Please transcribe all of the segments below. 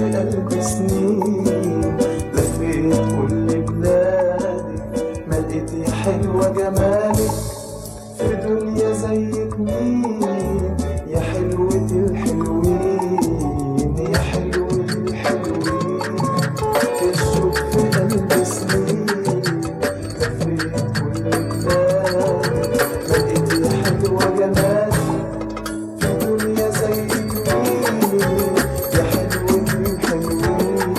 قلبي سنين لفيت كل بلادك ما لقيت يا حلوة جمالك في دنيا زيك مين يا حلوة الحلوين يا حلوة الحلوين الشوق في قلبي سنين لفيت كل بلادك ما لقيت يا حلوة جمالك في دنيا زيك مين يا حلوة الحلوين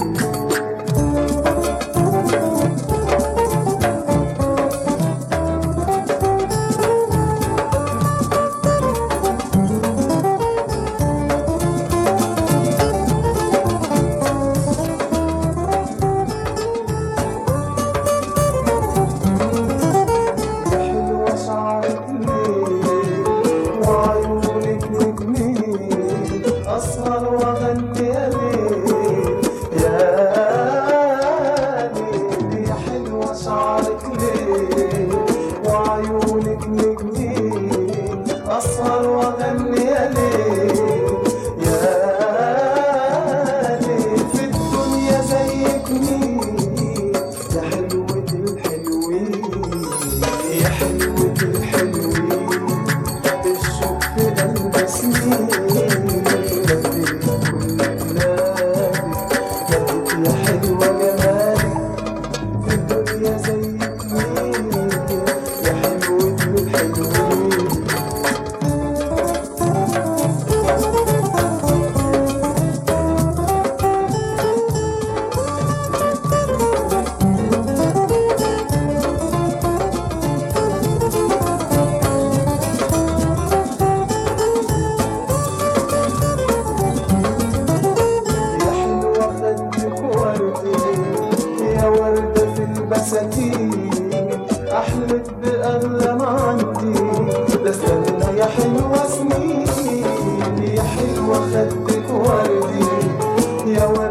يا حلوة شعرك ليه وعيونك نجمين أسهر وأغني يا ليل يا ليل يا حلوة شعرك ليه وعيونك نجمين أسهر وأغني يا ليل يا ليل في الدنيا زيك مين يا حلوة الحلوين يا حلوة الحلوين الشوق في قلبي سنين لفيت كل بلادك لقيت يا حلوة جمالك في الدنيا زيك مين يا حلوة الحلوين يا حلوة خدك وردي يا وردة في البساتين أحلف بأغلى ما عندي لا استنى يا حلوة سنين يا حلوة خدك وردي يا وردة